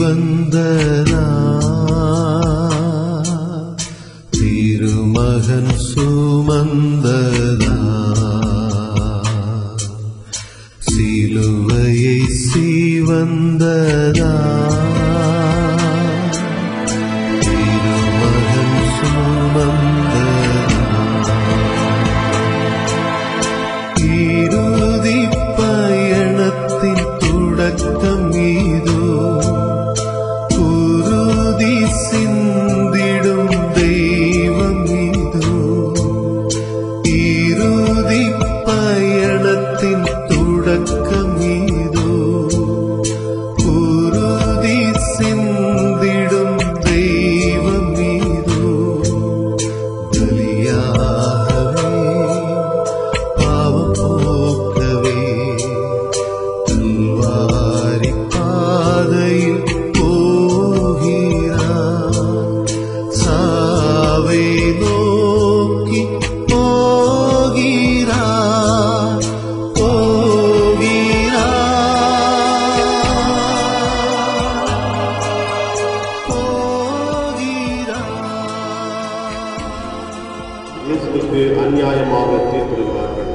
வந்ததா திருமகன் சுமந்ததா சிலுவையை சீவந்ததா திருமகன் சுமந்ததா இறுதி பயணத்தின் தொடக்கம் இதோ குருதி சிந்திடும் தெய்வம் இதோ இறுதி பயணத்தின் தொடக்கம் இதோ குருதி சிந்திடும் தெய்வம் இதோ பலியாகவே பாவம் போக்கவே கல்வாரி பாதையில் போகிறார் சாவை நோக்கி போகிறார் போகிறார் இயேசுவுக்கு அநியாயமாக தீர்ப்பிடுகிறார்கள்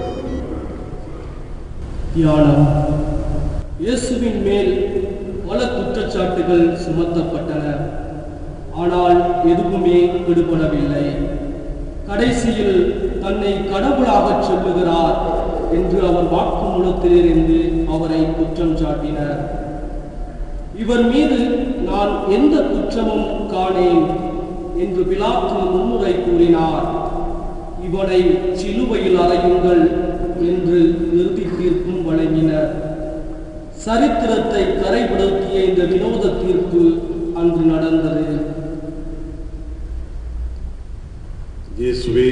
தியானம் இயேசுவின் மேல் பல குற்றச்சாட்டுகள் சுமத்தப்பட்டன ஆனால் எதுவுமே விடுபடவில்லை கடைசியில் தன்னை கடவுளாகச் சொல்லுகிறார் என்று அவர் வாக்குமூலத்திலிருந்து அவரை குற்றம் சாட்டினர் இவர் மீது நான் எந்த குற்றமும் காணேன் என்று பிலாத்து முன்னுரை கூறினார் இவனை சிலுவையில் அறையுங்கள் என்று இறுதி தீர்ப்பும் வழங்கினர் சரித்திரத்தை கரைபடுத்திய இந்த வினோத தீர்ப்பு அன்று நடந்தது இயேசுவே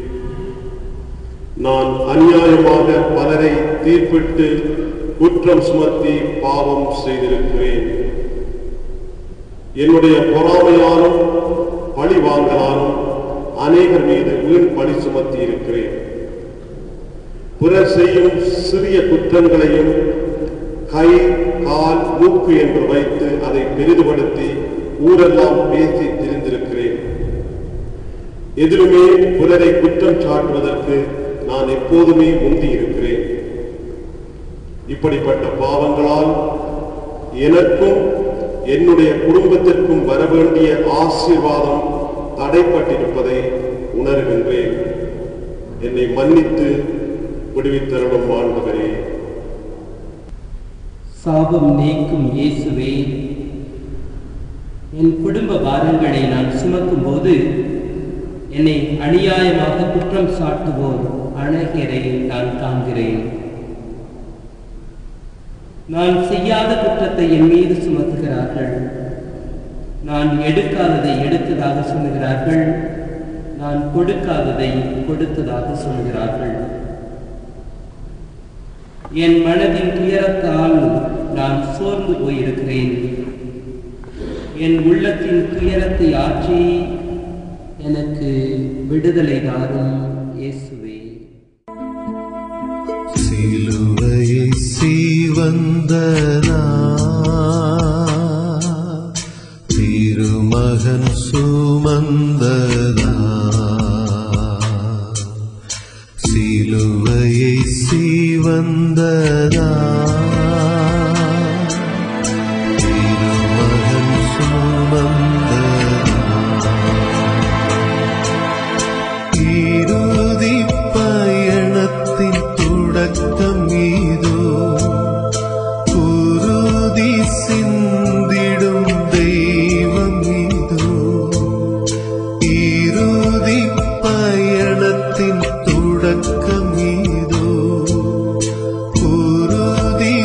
நான் அநியாயமாக பலரை தீர்ப்பிட்டு குற்றம் சுமத்தி பாவம் செய்திருக்கிறேன் என்னுடைய பொறாமையாலும் பழி வாங்கலாலும் அநேகர் மீது வீண் பழி சுமத்தி இருக்கிறேன் பிறர் செய்யும் சிறிய குற்றங்களையும் கை கால் மூக்கு என்று வைத்து அதை பெரிதுபடுத்தி ஊரெல்லாம் பேசி திரிந்திருக்கிறேன் எதிலுமே பிறரை குற்றம் சாட்டுவதற்கு நான் எப்போதுமே முந்தி இருக்கிறேன் இப்படிப்பட்ட பாவங்களால் எனக்கும் என்னுடைய குடும்பத்திற்கும் வரவேண்டிய ஆசீர்வாதம் தடைப்பட்டிருப்பதை உணர்கின்றேன் என்னை மன்னித்து விடுவித்தருளும் ஆண்டவரே சாபம் நீக்கும் இயேசுவே என் குடும்ப பாரங்களை நான் சுமக்கும்போது என்னை அநியாயமாக குற்றம் சாட்டுவோர் அழகியரை நான் காண்கிறேன் நான் செய்யாத குற்றத்தை என் மீது சுமத்துகிறார்கள் நான் எடுக்காததை எடுத்ததாக சொல்லுகிறார்கள் நான் கொடுக்காததை கொடுத்ததாக சொல்கிறார்கள் என் மனதின் துயரத்தால் நான் சோர்ந்து போயிருக்கிறேன் என் உள்ளத்தின் துயரத்தை ஆற்றி எனக்கு விடுதலை தாரும் இயேசுவே சிலுவையை சீவந்தனா திருமகன் சுமந்ததா சிலுவையை சீவந்ததா திருமகன் சுமந்ததா இறுதி பயணத்தின் தொடக்கம் இதோ குருதி சிந்திடும் தெய்வம் இதோ இறுதி பயணத்தின் தொடக்கம் இதோ குருதி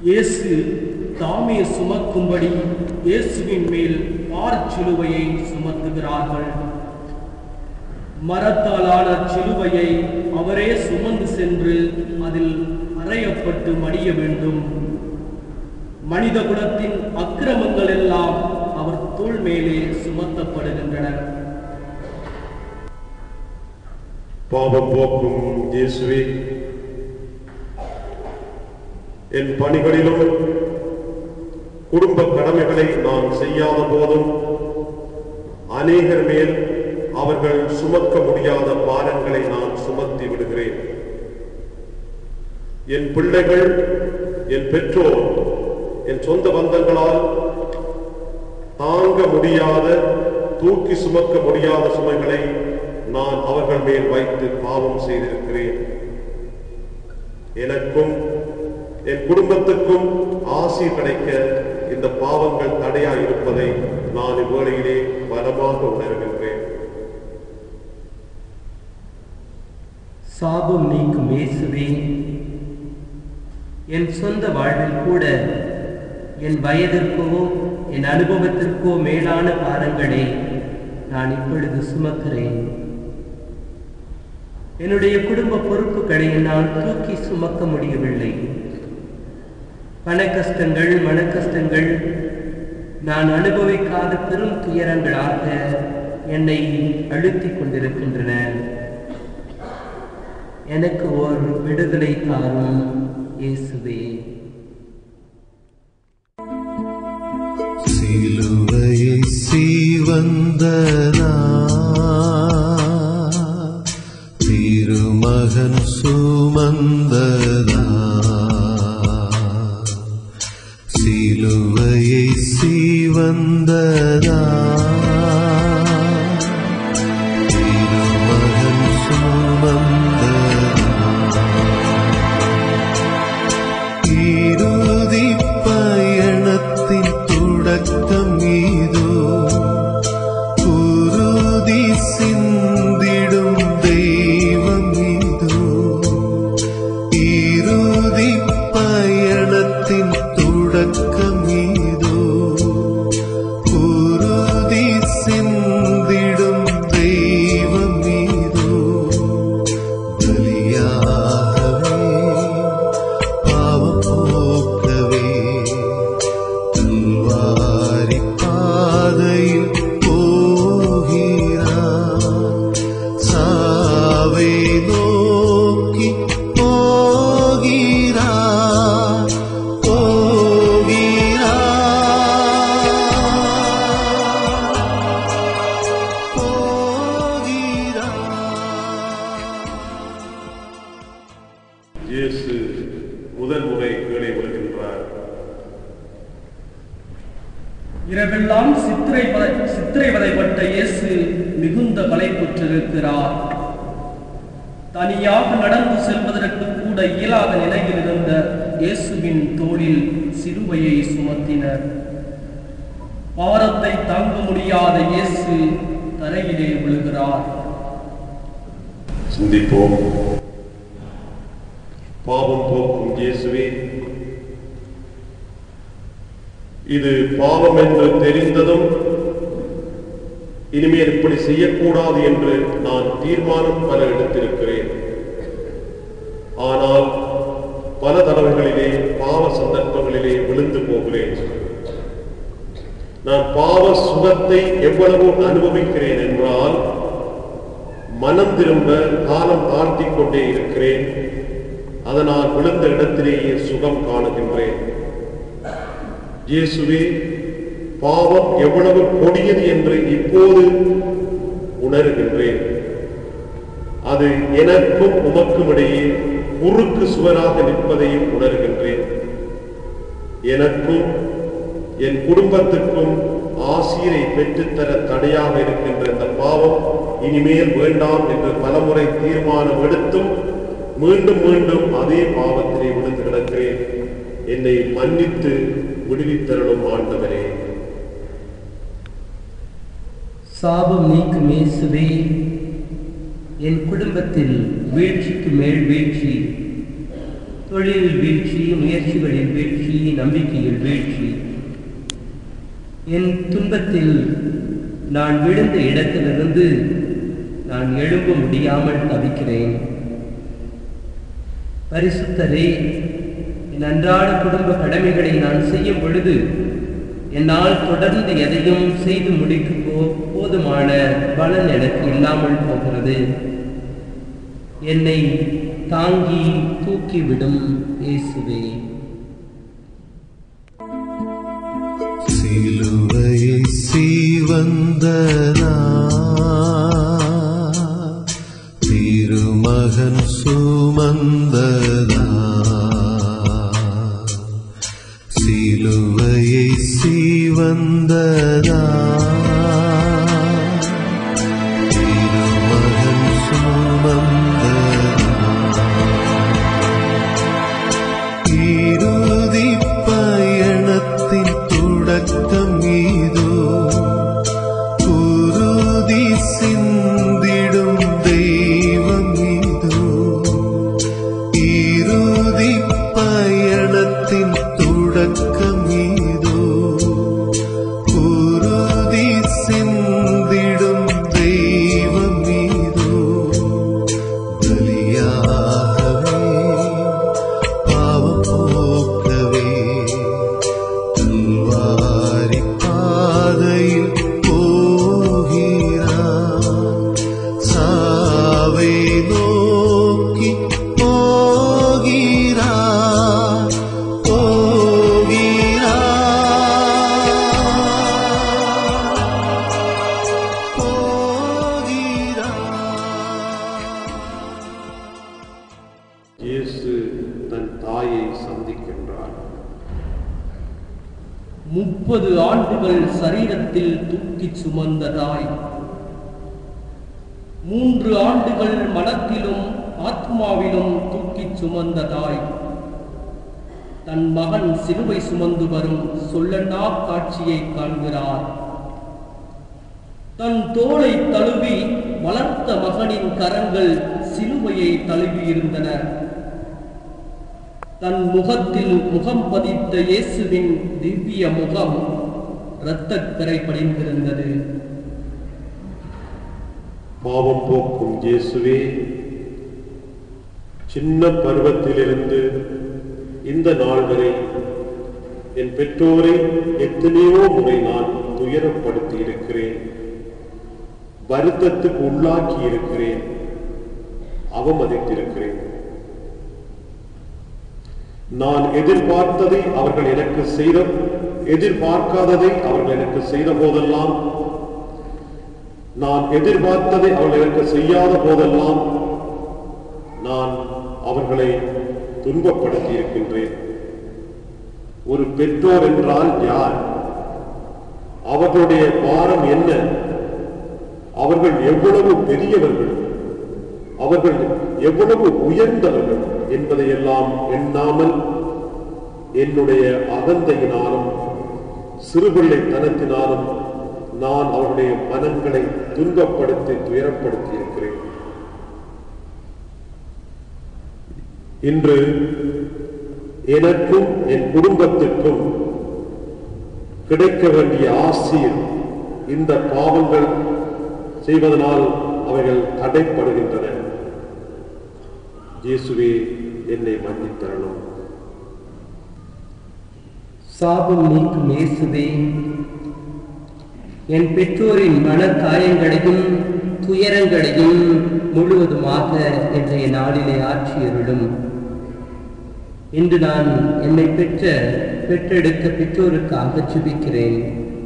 இயேசு தாமே சுமக்கும்படி இயேசுவின் மேல் பாற்சிலுவையை சுமத்துகிறார்கள் மரத்தாலான சிலுவையை அவரே சுமந்து சென்று அதில் அறையப்பட்டு மடிய வேண்டும் மனித குலத்தின் அக்கிரமங்கள் எல்லாம் அவர் தோள் மேலே சுமத்தப்படுகின்றன பாவம் போக்கும் இயேசுவே என் பணிகளிலும் குடும்ப கடமைகளை நான் செய்யாத போதும் அநேகர் மேல் அவர்கள் சுமக்க முடியாத பாரங்களை நான் சுமத்தி விடுகிறேன் என் பிள்ளைகள் என் பெற்றோர் என் சொந்த பந்தங்களால் தாங்க முடியாத தூக்கி சுமக்க முடியாத சுமைகளை நான் அவர்கள் மேல் வைத்து பாவம் செய்திருக்கிறேன் எனக்கும் என் குடும்பத்துக்கும் ஆசி கிடைக்க இந்த பாவங்கள் தடையாய் இருப்பதை நான் இவ்வேளையிலே பலமாக உணர்கின்றேன் சாபம் நீக்கும் இயேசுவே என் சொந்த வாழ்வில் கூட என் வயதிற்கோ என் அனுபவத்திற்கோ மேலான பாரங்களை நான் இப்பொழுது சுமக்கிறேன் என்னுடைய குடும்ப பொறுப்புகளை என்னால் தூக்கி சுமக்க முடியவில்லை பண கஷ்டங்கள் மன கஷ்டங்கள் நான் அனுபவிக்காத பெரும் துயரங்களாக என்னை அழுத்திக் கொண்டிருக்கின்றன எனக்கு ஒரு விடுதலை தாரும் இயேசுவே சிலுவையை சீவந்தனா திருமகன் சுமந்ததா சிலுவையை சீவந்ததா திருமகன் சுமந்ததா இறுதி பயணத்தின் தொடக்கம் இதோ குருதி சிந்திடும் தெய்வம் இதோ இறுதி பயணத்தின் தொடக்கம் இதோ குருதி சிந்திடும் தெய்வம் இதோ பலியாகவே பாவம் போக்கவே கல்வாரி பாதையில் போகிறார் சாவை நோக்கி போகிறார் போகிறார் போகிறார் இயேசு முதல் முறை கீழே விழுகின்றார் இரவெல்லாம் சித்திரை வதை- சித்திரை வதைப்பட்ட இயேசு மிகுந்த களைப்புற்றிருக்கிறார் தனியாக நடந்து செல்வதற்கு கூட இயலாத நிலையில் இருந்த இயேசுவின் தோளில் சிலுவையை சுமத்தினர் பாரத்தை தாங்க முடியாத இயேசு தரையிலே விழுகிறார் சிந்திப்போம் பாவம் போக்கும் இயேசுவே இது பாவம் என்று தெரிந்ததும் இனிமேல் இப்படி செய்யக்கூடாது என்று நான் தீர்மானம் பல எடுத்திருக்கிறேன் ஆனால் பல தடவைகளிலே பாவ சந்தர்ப்பங்களிலே விழுந்து போகிறேன் நான் பாவ சுகத்தை எவ்வளவு அனுபவிக்கிறேன் என்றால் மனம் திரும்ப காலம் தாழ்த்திக் கொண்டே இருக்கிறேன் அதனால் விழுந்த இடத்திலேயே சுகம் காணுகின்றேன் இயேசுவே பாவம் எவ்வளவு கொடியது என்று இப்போது உணர்கின்றேன் அது எனக்கும் உமக்கும் இடையே குறுக்கு சுவராக நிற்பதையும் உணர்கின்றேன் எனக்கும் என் குடும்பத்துக்கும் ஆசிரை பெற்றுத்தர தடையாக இருக்கின்ற இந்த பாவம் இனிமேல் வேண்டாம் என்று பலமுறை தீர்மானம் எடுத்தும் மீண்டும் மீண்டும் அதே பாவத்திலே விழுந்து கிடக்கிறேன் என்னை மன்னித்து விடுவித்தருளும் ஆண்டவரே சாபம் நீக்கும் இயேசுவே என் குடும்பத்தில் வீழ்ச்சிக்கு மேல் வீழ்ச்சி தொழிலில் வீழ்ச்சி முயற்சிகளில் வீழ்ச்சி நம்பிக்கையில் வீழ்ச்சி என் துன்பத்தில் நான் விழுந்த இடத்திலிருந்து நான் எழும்ப முடியாமல் தவிக்கிறேன் பரிசுத்தரே என் அன்றாட குடும்ப கடமைகளை நான் செய்யும் பொழுது என்னால் தொடர்ந்து எதையும் செய்து முடிக்க போ போதுமான பலன் எனக்கு இல்லாமல் போகிறது என்னை தாங்கி தூக்கிவிடும் இயேசுவே சிலுவையை சீவந்தனா திருமகன் சுமந்ததா சிலுவையை சீவந்ததா திருமகன் சுமந்ததா இறுதி பயணத்தின் தொடக்கம் இதோ குருதி சிந்திடும் தெய்வம் இதோ இறுதி பயணத்தின் தொடக்கம் இதோ குருதி சிந்திடும் தெய்வம் இதோ பலியாகவே பாவம் போக்கவே கல்வாரி பாதையில் போகிறார் சாவை நோக்கி போகிறார் போகிறார் போகிறார் இயேசு தன் தாயை சந்திக்கின்றார் முப்பது ஆண்டுகள் சரீரத்தில் தூக்கிச் சுமந்ததாய் மூன்று ஆண்டுகள் மனத்திலும் ஆத்மாவிலும் தூக்கிச் சுமந்ததாய் தன் மகன் சிலுவை சுமந்து வரும் சொல்லண்ணா காட்சியை காண்கிறார் தன் தோளை தழுவி வளர்த்த மகனின் கரங்கள் சிலுவையை தழுவியிருந்தன தன் முகத்தில் முகம் பதித்த இயேசுவின் திவ்ய முகம் இரத்தக் கரை படிந்திருந்தது பாவம் போக்கும் இயேசுவே சின்ன பருவத்திலிருந்து இந்த நாள் வரை என் பெற்றோரை எத்தனையோ முறை நான் துயரப்படுத்தி இருக்கிறேன் வருத்தத்துக்கு உள்ளாக்கி இருக்கிறேன் அவமதித்திருக்கிறேன் நான் எதிர்பார்த்ததை அவர்கள் எனக்கு செய்த எதிர்பார்க்காததை அவர்கள் எனக்கு செய்த போதெல்லாம் நான் எதிர்பார்த்ததை அவர்கள் எனக்கு செய்யாத போதெல்லாம் நான் அவர்களை துன்பப்படுத்தி இருக்கின்றேன் ஒரு பெற்றோர் என்றால் யார் அவர்களுடைய பாரம் என்ன அவர்கள் எவ்வளவு பெரியவர்கள் அவர்கள் எவ்வளவு உயர்ந்தவர்கள் என்பதையெல்லாம் எண்ணாமல் என்னுடைய அகந்தையினாலும் சிறுபிள்ளைத்தனத்தினாலும் நான் அவருடைய மனங்களை துன்பப்படுத்தி துயரப்படுத்தி இருக்கிறேன் இன்று எனக்கும் என் குடும்பத்திற்கும் கிடைக்க வேண்டிய ஆசீர் இந்த பாவங்கள் செய்வதனால் அவைகள் தடைப்படுகின்றன இயேசுவே என்னை மன்னித்தரணும் சாபம் நீக்கும் இயேசுவே என் பெற்றோரின் மன காயங்களையும் துயரங்களையும் முழுவதுமாக இன்றைய நாளிலே ஆட்சியருளும் இன்று நான் என்னை பெற்ற பெற்றெடுத்த பெற்றோருக்காக சுபிக்கிறேன்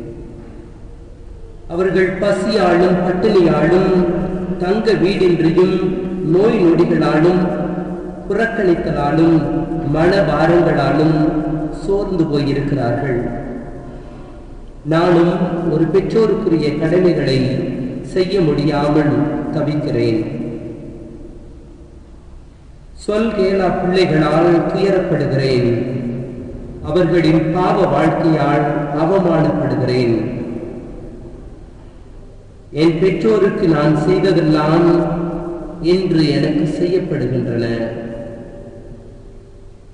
அவர்கள் பசியாலும் பட்டினியாலும் தங்க வீடின்றியும் நோய் நொடிகளாலும் புறக்கணித்தலாலும் மன பாரங்களாலும் சோர்ந்து போயிருக்கிறார்கள் நானும் ஒரு பெற்றோருக்குரிய கடமைகளை செய்ய முடியாமல் தவிக்கிறேன் சொல் கேளா பிள்ளைகளால் துயரப்படுகிறேன் அவர்களின் பாவ வாழ்க்கையால் அவமானப்படுகிறேன் என் பெற்றோருக்கு நான் செய்ததெல்லாம் இன்று எனக்கு செய்யப்படுகின்றன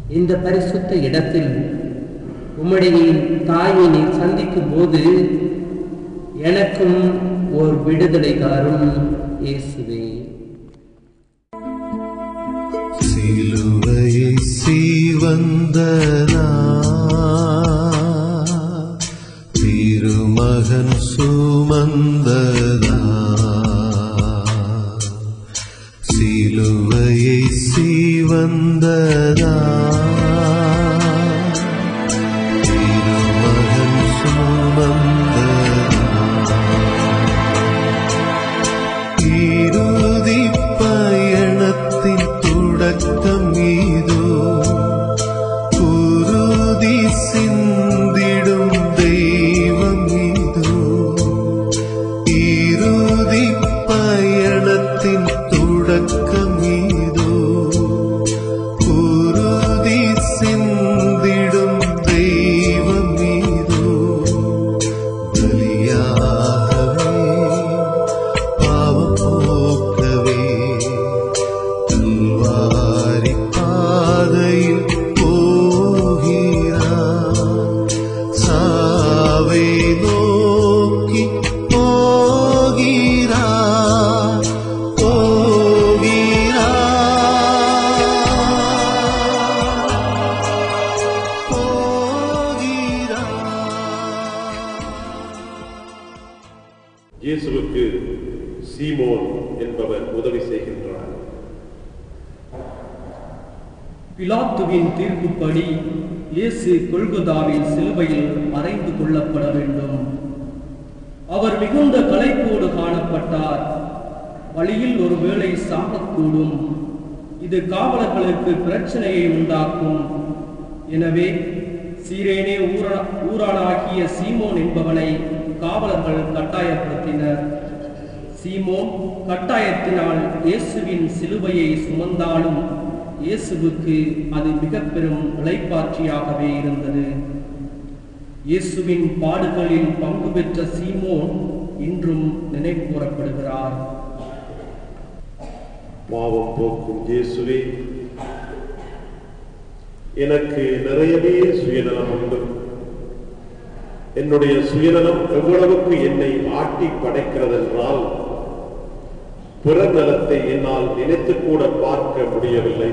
இந்த பரிசுத்த இடத்தில் உம்முடைய தாயை நீர் சந்திக்கும் போது எனக்கும் ஓர் விடுதலை தாரும் இயேசுவே சிலுவையை சீவந்தனா திருமகன் சுமந்ததா சிலுவையை சீவந்ததா திருமகன் சுமந்ததா இறுதி பயணத்தின் தொடக்கம் இதோ குருதி சிந்திடும் தெய்வம் இதோ இறுதி பயணத்தின் தொடக்கம் இதோ குருதி சிந்திடும் தெய்வம் இதோ பலியாகவே பாவம் போக்கவே கல்வாரி பாதையில் போகிறார் சாவை நோக்கி போகிறார் போகிறார் போகிறார் இயேசுவுக்கு சீமோன் என்பவர் உதவி செய்கின்றார் பிலாத்துவின் தீர்ப்புப்படி இயேசு கொல்கொதாவில் சிலுவையில் அறைந்து கொள்ளப்பட வேண்டும் அவர் மிகுந்த களைப்போடு காணப்பட்டார் வழியில் ஒருவேளை சாகக்கூடும் இது காவலர்களுக்கு பிரச்சனையை உண்டாக்கும் எனவே சீரேனே ஊரா ஊரானாகிய சீமோன் என்பவனை காவலர்கள் கட்டாயப்படுத்தினர் சீமோன் கட்டாயத்தினால் இயேசுவின் சிலுவையை சுமந்தாலும் இயேசுவுக்கு அது மிக பெரும் இளைப்பாற்றியாகவே இருந்தது இயேசுவின் பாடுகளில் பங்கு பெற்ற சீமோன் இன்றும் நினைவுகூரப்படுகிறார் பாவம் போக்கும் இயேசுவே எனக்கு நிறையவே சுயநலம் உண்டு என்னுடைய சுயநலம் எவ்வளவுக்கு என்னை ஆட்டி படைக்கிறதென்றால் பிற நலத்தை என்னால் நினைத்து கூட பார்க்க முடியவில்லை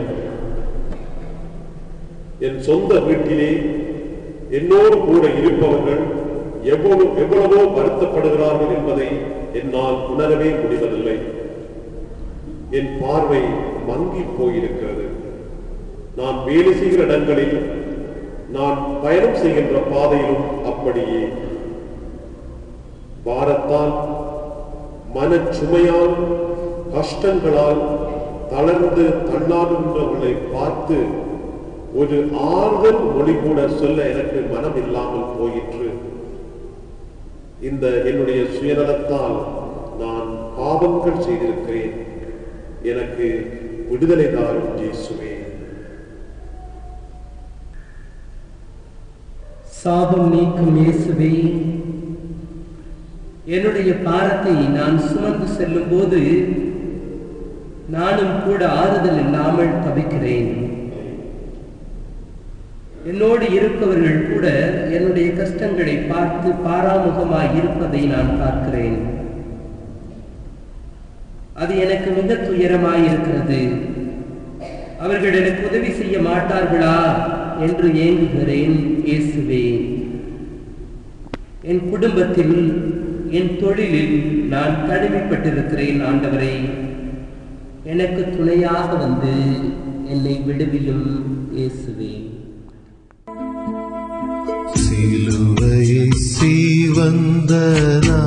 என் சொந்த வீட்டிலே என்னோடு கூட இருப்பவர்கள் எவ்வளவு எவ்வளவோ வருத்தப்படுகிறார்கள் என்பதை என்னால் உணரவே முடிவதில்லை என் பார்வை மங்கி போயிருக்கிறது நான் வேலை செய்கிற இடங்களில் நான் பயணம் செய்கின்ற பாதையிலும் அப்படியே பாரத்தால் மனச்சுமையால் கஷ்டங்களால் தளர்ந்து தள்ளாடுகின்றவர்களை பார்த்து ஒரு ஆறுதல் மொழி கூட சொல்ல எனக்கு மனம் இல்லாமல் போயிற்று இந்த என்னுடைய சுயநலத்தால் நான் பாவங்கள் செய்திருக்கிறேன் எனக்கு விடுதலை தாரும் இயேசுவே சாபம் நீக்கும் இயேசுவே என்னுடைய பாரத்தை நான் சுமந்து செல்லும் போது நானும் கூட ஆறுதல் இல்லாமல் தவிக்கிறேன் என்னோடு இருப்பவர்கள் கூட என்னுடைய கஷ்டங்களை பார்த்து பாராமுகமாய் இருப்பதை நான் பார்க்கிறேன் அது எனக்கு மிக துயரமாய் இருக்கிறது அவர்கள் எனக்கு உதவி செய்ய மாட்டார்களா என்று ஏங்குகிறேன் இயேசுவே என் குடும்பத்தில் என் தொழிலில் நான் தனிமைப்பட்டிருக்கிறேன் ஆண்டவரே எனக்கு துணையாக வந்து என்னை விடுவிலும் இயேசுவே சிலுவையை சீவந்தனா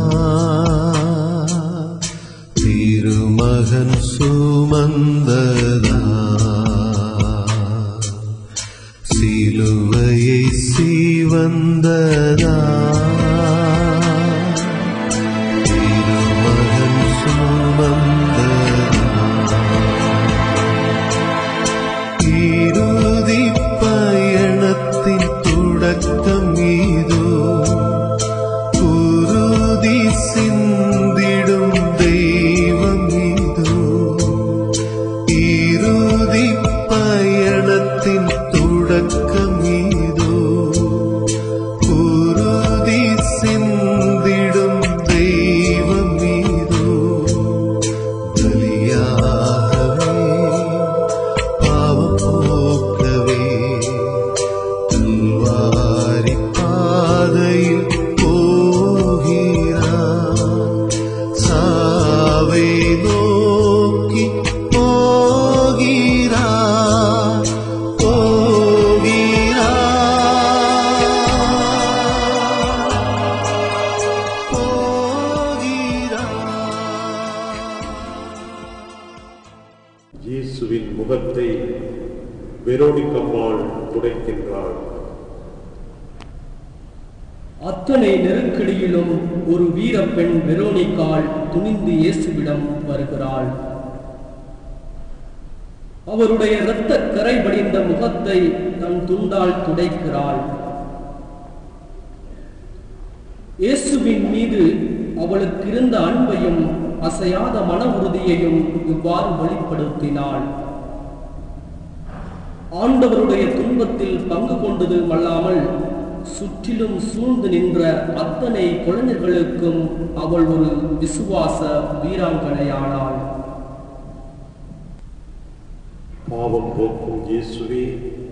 திருமகன் சுமந்ததா சிலுவையை சீவந்ததா திருமகன் சுமந்ததா இறுதி பயணத்தின் தொடக்கம் இதோ குருதி சிந்திடும் தெய்வம் இதோ இறுதி பயணத்தின் இயேசுவின் முகத்தை வெரோனிக்கம்மாள் துடைக்கின்றாள் அத்தனை நெருக்கடியிலும் ஒரு வீரப்பெண் வெரோனிக்காள் துணிந்து இயேசுவிடம் வருகிறாள் அவருடைய இரத்த கரை படிந்த முகத்தை தன் துண்டால் துடைக்கிறாள் இயேசுவின் மீது அவளுக்கு இருந்த அன்பையும் அசையாத மன உறுதியையும் இவ்வாறு வெளிப்படுத்தினாள் ஆண்டவருடைய துன்பத்தில் பங்கு கொண்டது அல்லாமல் சுற்றிலும் சூழ்ந்து நின்ற அத்தனை குழந்தைகளுக்கும் அவள் ஒரு விசுவாச வீராங்கனையானாள் பாவம் போக்கும் இயேசுவே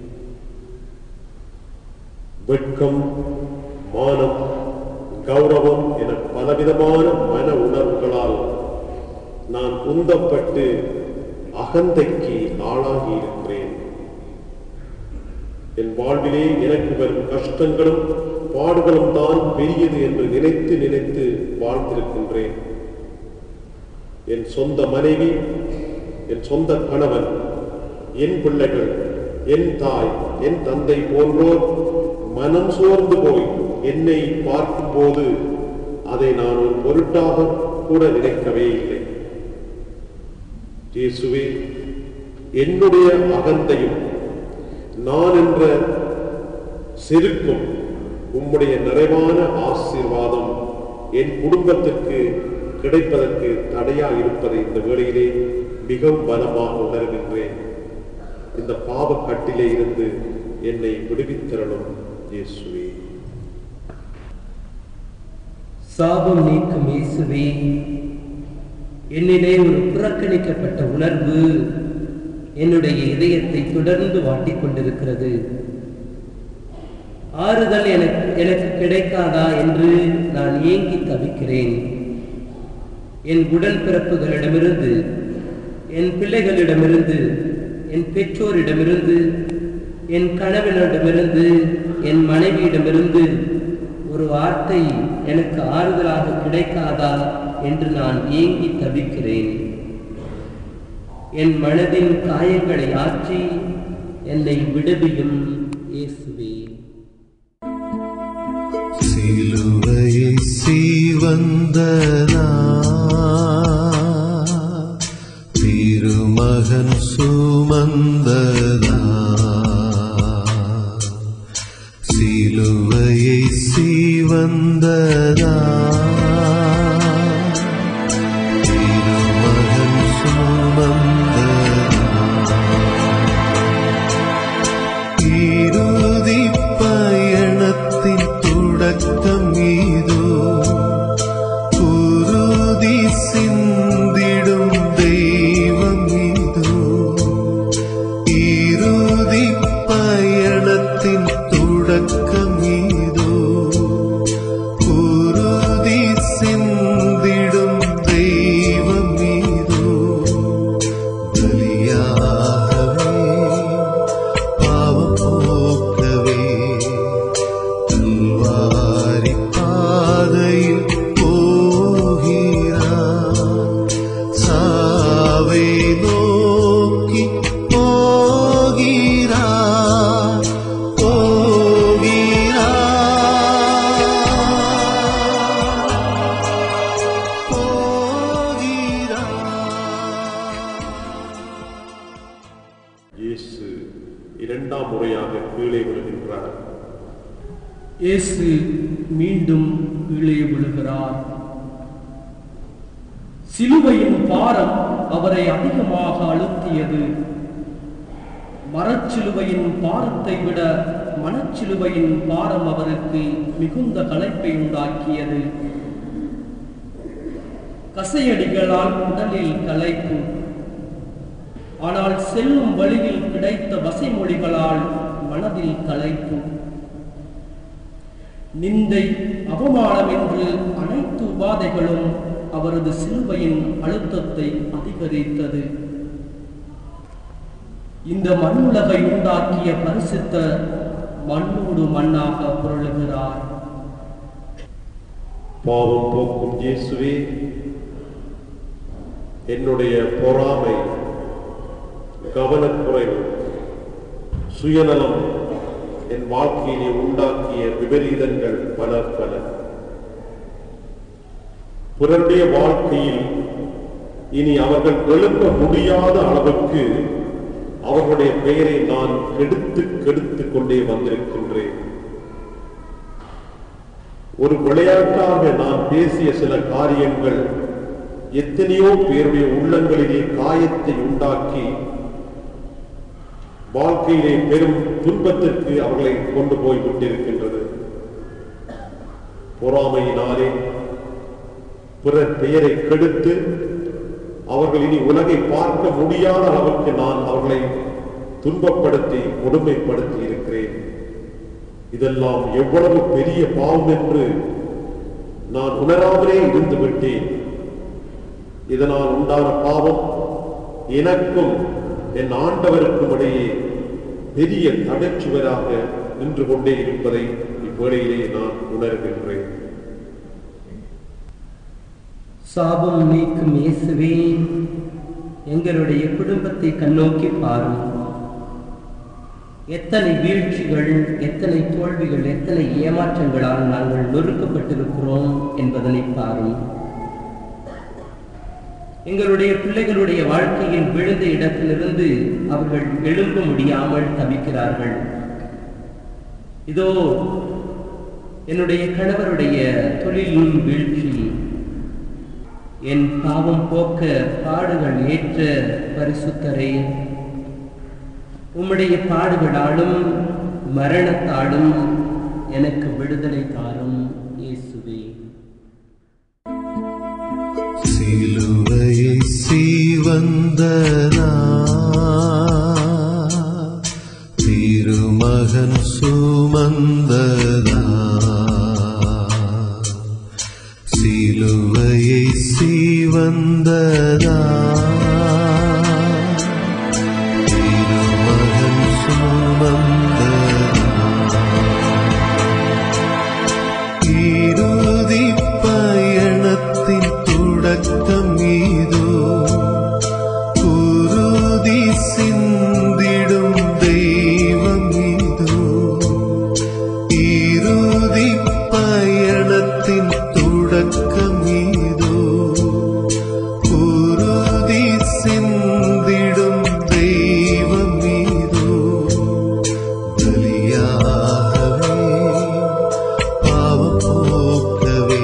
வெட்கம் மானம் கௌரவம் என பலவிதமான மன உணர்வுகளால் நான் உந்தப்பட்டு அகந்தைக்கு ஆளாகி இருக்கிறேன் என் வாழ்விலே எனக்கு வரும் கஷ்டங்களும் பாடுகளும் தான் பெரியது என்று நினைத்து நினைத்து வாழ்ந்திருக்கின்றேன் என் சொந்த மனைவி என் சொந்த கணவன் என் பிள்ளைகள் என் தாய் என் தந்தை போன்றோர் மனம் சோர்ந்து போய் என்னை பார்க்கும்போது அதை நான் ஒரு பொருட்டாக கூட நினைக்கவே இல்லை இயேசுவே என்னுடைய அகந்தையும் நான் என்ற செருக்கும் உம்முடைய நிறைவான ஆசீர்வாதம் என் குடும்பத்திற்கு கிடைப்பதற்கு தடையா இருப்பதை இந்த வேளையிலே மிகவும் பலமாக உணர்கின்றேன் இந்த பாவக்கட்டிலே இருந்து என்னை விடுவித்தரணும் இயேசுவே சாபம் நீக்கும் இயேசுவே என்னிலே ஒரு புறக்கணிக்கப்பட்ட உணர்வு என்னுடைய இதயத்தை தொடர்ந்து வாட்டிக் கொண்டிருக்கிறது ஆறுதல் எனக்கு எனக்கு கிடைக்காதா என்று நான் ஏங்கி தவிக்கிறேன் என் உடல் பிறப்புகளிடமிருந்து என் பிள்ளைகளிடமிருந்து என் பெற்றோரிடமிருந்து என் கணவனிடமிருந்து என் மனைவியிடமிருந்து ஒரு வார்த்தை எனக்கு ஆறுதலாக கிடைக்காதா என்று நான் ஏங்கி தவிக்கிறேன் என் மனதின் காயங்களை ஆற்றி என்னை விடுவியும் இயேசுவே சிலுவையை சீவந்தனா திருமகன் சுமந்ததா சிலுவையை சீவந்ததா திருமகன் சுமந்ததா இறுதி பயணத்தின் தொடக்கம் இதோ குருதி சிந்திடும் தெய்வம் இதோ இறுதி பயணத்தின் தொடக்கம் இதோ குருதி சிந்திடும் தெய்வம் இதோ பலியாகவே பாவம் போக்கவே கல்வாரி பாதையில் போகிறார் சாவை நோக்கி போகிறார் போகிறார் போகிறார் இயேசு இரண்டாம் முறையாக கீழே விழுகின்றார் இயேசு மீண்டும் கீழே விழுகிறார் சிலுவையின் பாரம் அவரை அதிகமாக அழுத்தியது மரச்சிலுவையின் பாரத்தை விட மனச்சிலுவையின் பாரம் அவருக்கு மிகுந்த களைப்பை உண்டாக்கியது கசையடிகளால் உடலில் களைப்பு ஆனால் செல்லும் வழியில் கிடைத்த வசைமொழிகளால் மனதில் களைப்பு நிந்தை அவமானம் என்று அனைத்து உபாதைகளும் அவரது சிலுவையின் அழுத்தத்தை அதிகரித்தது இந்த மண்ணுலகை உண்டாக்கிய பரிசுத்த மண்ணோடு மண்ணாக புரளுகிறார் பாவம் போக்கும் இயேசுவே என்னுடைய பொறாமை கவனக்குறைவு சுயநலம் என் வாழ்க்கையிலே உண்டாக்கிய விபரீதங்கள் பல பல பிறருடைய வாழ்க்கையில் இனி அவர்கள் எழுப்ப முடியாத அளவுக்கு அவர்களுடைய பெயரை நான் கெடுத்து கெடுத்து கொண்டே வந்திருக்கின்றேன் ஒரு விளையாட்டாக நான் பேசிய சில காரியங்கள் எத்தனையோ பேருடைய உள்ளங்களிலே காயத்தை உண்டாக்கி வாழ்க்கையிலே பெரும் துன்பத்திற்கு அவர்களை கொண்டு போய் விட்டிருக்கின்றது பொறாமையினாலே பிறர் பெயரை கெடுத்து அவர்கள் இனி உலகை பார்க்க முடியாத அளவுக்கு நான் அவர்களை துன்பப்படுத்தி கொடுமைப்படுத்தி இருக்கிறேன் இதெல்லாம் எவ்வளவு பெரிய பாவம் என்று நான் உணராமலே இருந்து விட்டேன் இதனால் உண்டான பாவம் எனக்கும் என் ஆண்டவருக்கும் இடையே பெரிய தடைச்சுவராக நின்று கொண்டே இருப்பதை இவ்வேளையிலே நான் உணர்கின்றேன் சாபம் நீக்கும் இயேசுவே எங்களுடைய குடும்பத்தை கண்ணோக்கி பாரும் எத்தனை வீழ்ச்சிகள் எத்தனை தோல்விகள் எத்தனை ஏமாற்றங்களால் நாங்கள் நொறுக்கப்பட்டிருக்கிறோம் என்பதனை பாரும் எங்களுடைய பிள்ளைகளுடைய வாழ்க்கையில் விழுந்த இடத்திலிருந்து அவர்கள் எழும்ப முடியாமல் தவிக்கிறார்கள் இதோ என்னுடைய கணவருடைய தொழிலின் வீழ்ச்சி என் பாவம் போக்க பாடுகள் ஏற்ற பரிசுத்தரே உம்முடைய பாடுகளாலும் மரணத்தாலும் எனக்கு விடுதலை தாரும் இயேசுவே சிலுவையை சீவந்தனா திருமகன் சுமந்ததா சிலுவையை சீவந்ததா திருமகன் சுமந்ததா இறுதி பயணத்தின் தொடக்கம் இதோ குருதி சிந்திடும் தெய்வம் இதோ இறுதி பயணத்தின் தொடக்கம் இதோ குருதி சிந்திடும் தெய்வம் இதோ பலியாகவே பாவம் போக்கவே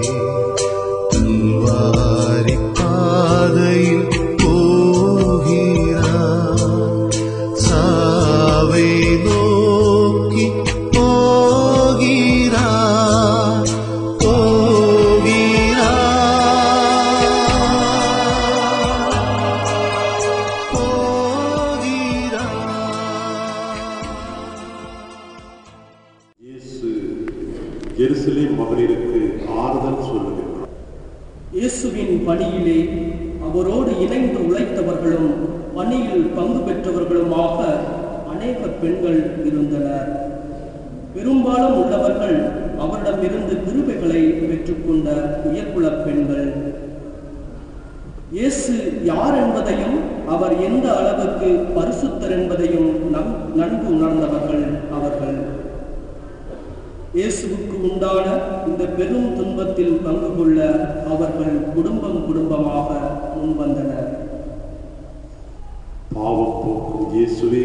கல்வாரி பாதையில் போகிறார் சாவை நோக்கி போகிறார் போகிறார் போகிறார் இயேசு ஜெருசலேம் மகளிருக்கு ஆறுதல் சொல்லுகின்றார் இயேசுவின் பணியிலே அவரோடு இணைந்து உழைத்தவர்களும் பணியில் பங்கு பெற்றவர்களுமாக அநேக பெண்கள் இருந்தனர் பெரும்பாலும் உள்ளவர்கள் அவரிடமிருந்து கிருபைகளை பெற்றுக்கொண்ட உயர்குலப் பெண்கள் இயேசு யார் என்பதையும் அவர் எந்த அளவுக்கு பரிசுத்தர் என்பதையும் நன்- நன்கு உணர்ந்தவர்கள் அவர்கள் இயேசுவுக்கு உண்டான இந்த பெரும் துன்பத்தில் பங்கு கொள்ள அவர்கள் குடும்பம் குடும்பமாக முன்வந்தனர் பாவம் போக்கும் இயேசுவே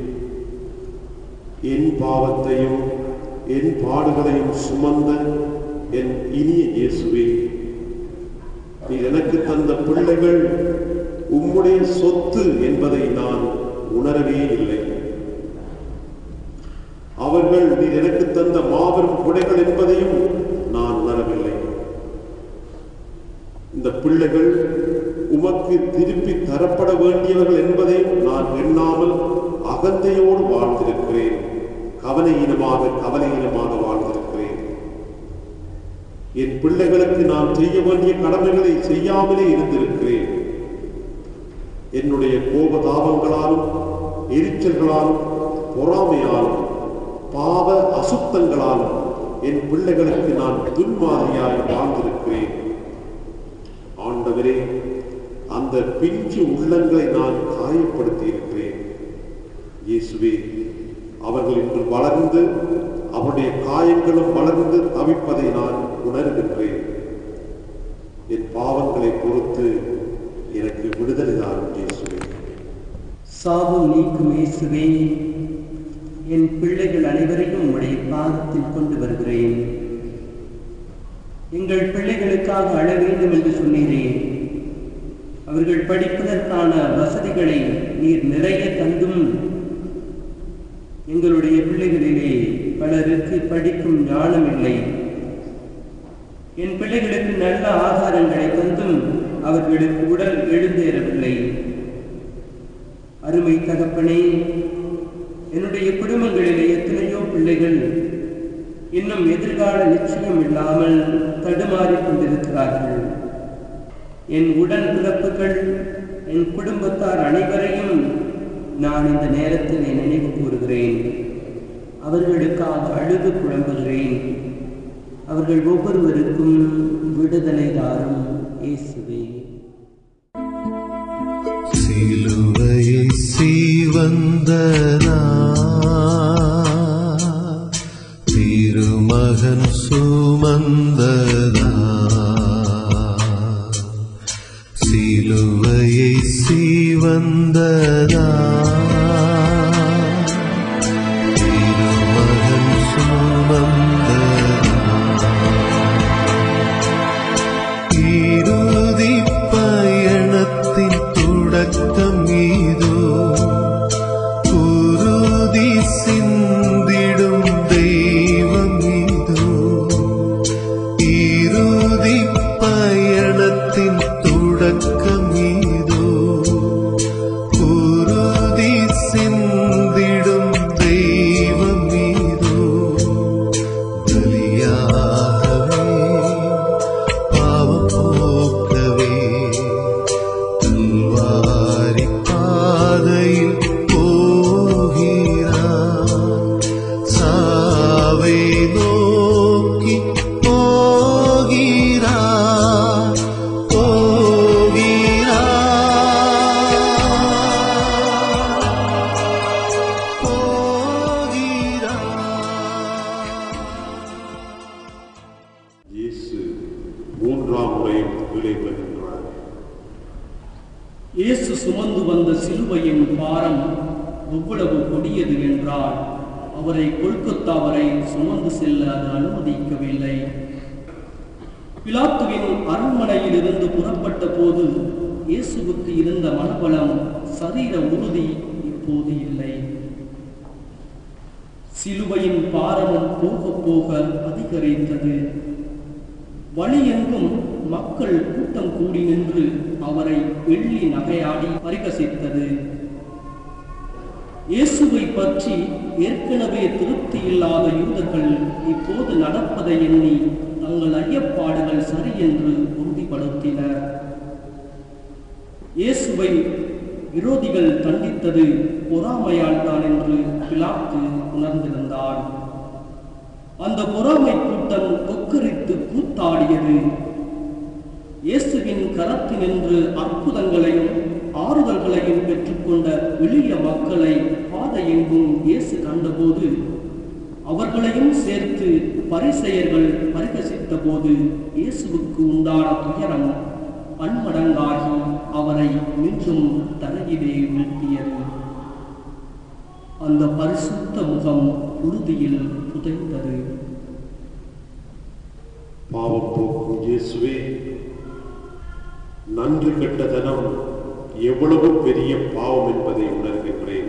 என் பாவத்தையும் என் பாடுகளையும் சுமந்த என் இனிய இயேசுவே நீ எனக்கு தந்த பிள்ளைகள் உம்முடைய சொத்து என்பதை நான் உணரவே இல்லை அவர்கள் நீ எனக்கு தந்த மாபெரும் கொடைகள் என்பதையும் நான் உணரவில்லை இந்த பிள்ளைகள் உமக்கு திருப்பி தரப்பட வேண்டியவர்கள் என்பதையும் நான் எண்ணாமல் அகந்தையோடு வாழ்ந்திருக்கிறேன் கவலையினமாக கவலையினமாக வாழ்ந்திருக்கிறேன் என் பிள்ளைகளுக்கு நான் செய்ய வேண்டிய கடமைகளை செய்யாமலே இருந்திருக்கிறேன் என்னுடைய கோபதாபங்களாலும் எரிச்சல்களாலும் பொறாமையாலும் பாவ அசுத்தங்களாலும் என் பிள்ளைகளுக்கு நான் துன்மாதிரியாய் வாழ்ந்திருக்கிறேன் ஆண்டவரே அந்த பிஞ்சு உள்ளங்களை நான் காயப்படுத்தி இருக்கிறேன் இயேசுவே அவர்கள் இன்று வளர்ந்து அவருடைய காயங்களும் வளர்ந்து தவிப்பதை நான் உணர்கின்றேன் என் பாவங்களை பொறுத்து எனக்கு விடுதலை தாரும் இயேசுவே சாபம் நீக்கும் இயேசுவே என் பிள்ளைகள் அனைவரையும் உடைய பாதத்தில் கொண்டு வருகிறேன் எங்கள் பிள்ளைகளுக்காக அழ வேண்டும் என்று சொன்னீரே அவர்கள் படிப்பதற்கான வசதிகளை நீர் நிறைய தந்தும் எங்களுடைய பிள்ளைகளிலே பலருக்கு படிக்கும் ஞானம் இல்லை என் பிள்ளைகளுக்கு நல்ல ஆதாரங்களை தந்தும் அவர்களுக்கு உடல் எழுந்தேறவில்லை அருமை தகப்பனே என்னுடைய குடும்பங்களிலே எத்தனையோ பிள்ளைகள் இன்னும் எதிர்கால நிச்சயம் இல்லாமல் தடுமாறிக் கொண்டிருக்கிறார்கள் என் உடன் பிறப்புகள் என் குடும்பத்தார் அனைவரையும் நான் இந்த நேரத்தில் நினைவு கூறுகிறேன் அவர்களுக்காக அழுது புலம்புகிறேன் அவர்கள் ஒவ்வொருவருக்கும் விடுதலை தாரும் இயேசுவே சிலுவையை சீவந்தனா திருமகன் சுமந்ததா சிலுவையை சீவந்ததா திருமகன் சுமந்ததா இறுதி பயணத்தின் தொடக்கம் இதோ குருதி சிந்திடும் தெய்வம் இதோ இறுதி பயணத்தின் தொடக்கம் இதோ குருதி சிந்திடும் தெய்வம் இதோ பலியாகவே பாவம் போக்கவே கல்வாரி பாதையில் போகிறார் சாவை நோக்கி போகிறார் போகிறார் போகிறார் இயேசு மூன்றாம் முறை கீழே விழுகின்றார் இயேசு சுமந்து வந்த சிலுவையின் பாரம் எவ்வளவு கொடியது என்றால் அவரை கொல்கத்தா வரை சுமந்து செல்ல அது அனுமதிக்கவில்லை பிலாத்துவின் அரண்மனையிலிருந்து புறப்பட்ட போது இயேசுவுக்கு இருந்த மனபலம் சரீர உறுதி இப்போது இல்லை சிலுவையின் பாரமும் போக போக அதிகரித்தது வழியெங்கும் மக்கள் கூட்டம் கூடி நின்று அவரை வெள்ளி நகையாடி பரிகசித்தது இயேசுவை பற்றி ஏற்கனவே திருப்தி இல்லாத யூதர்கள் இப்போது நடப்பதை எண்ணி தங்கள் ஐயப்பாடுகள் சரி என்று உறுதிப்படுத்தினர் இயேசுவை விரோதிகள் தண்டித்தது பொறாமையால் தான் என்று பிலாத்து உணர்ந்திருந்தான் அந்த பொறாமை கூட்டம் கொக்கரித்து கூத்தாடியது இயேசுவின் கரத்தினின்று அற்புதங்களையும் ஆறுதல்களையும் பெற்றுக்கொண்ட எளிய மக்களை பாதையெங்கும் இயேசு கண்டபோது அவர்களையும் சேர்த்து பரிசெயர்கள் பரிகசித்த போது இயேசுவுக்கு உண்டான துயரம் பன்மடங்காகி அவரை மீண்டும் தரையிலே வீழ்த்தியது அந்த பரிசுத்த முகம் புழுதியில் புதைந்தது பாவம் போக்கும் இயேசுவே நன்றி கெட்டதனம் எவ்வளவு பெரிய பாவம் என்பதை உணர்கின்றேன்